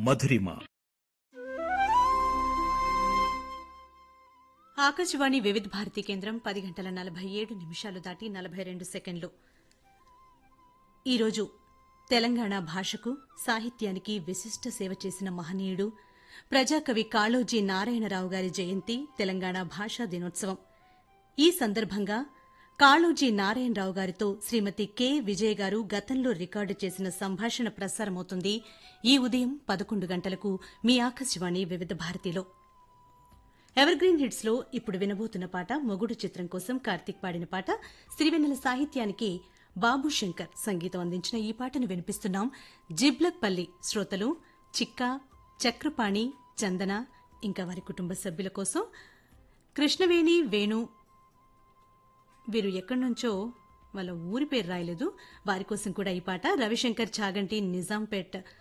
మధురిమ ఆకాశవాణి వివిధ భారతి కేంద్రం పది గంటల నలభై ఏడు నిమిషాలు దాటి నలభై రెండు సెకండ్లు ఈరోజు తెలంగాణ భాషకు సాహిత్యానికి విశిష్ట సేవ చేసిన మహనీయుడు ప్రజాకవి కాళోజీ నారాయణరావు గారి జయంతి తెలంగాణ భాషా దినోత్సవం ఈ సందర్భంగా కాళోజీ నారాయణరావు గారితో శ్రీమతి కె విజయ్ గారు గతంలో రికార్డు చేసిన సంభాషణ ప్రసారమవుతుంది ఈ ఉదయం పదకొండు గంటలకు మీ ఆకాశవాణి వివిధ భారతిలో ఎవర్ గ్రీన్ హిట్స్ లో ఇప్పుడు వినబోతున్న పాట మొగుడు చిత్రం కోసం కార్తీక్ పాడిన పాట సిరివెన్నెల సాహిత్యానికి బాబు శంకర్ సంగీతం అందించిన ఈ పాటను వినిపిస్తున్నాం జిబ్లక్పల్లి శ్రోతలు చిక్క చక్రపాణి చందన ఇంకా వారి కుటుంబ సభ్యుల కోసం కృష్ణవేణి వేణు వీరు ఎక్కడి నుంచో వాళ్ళ ఊరి పేరు రాయలేదు వారి కోసం కూడా ఈ పాట రవిశంకర్ చాగంటి నిజాంపేట్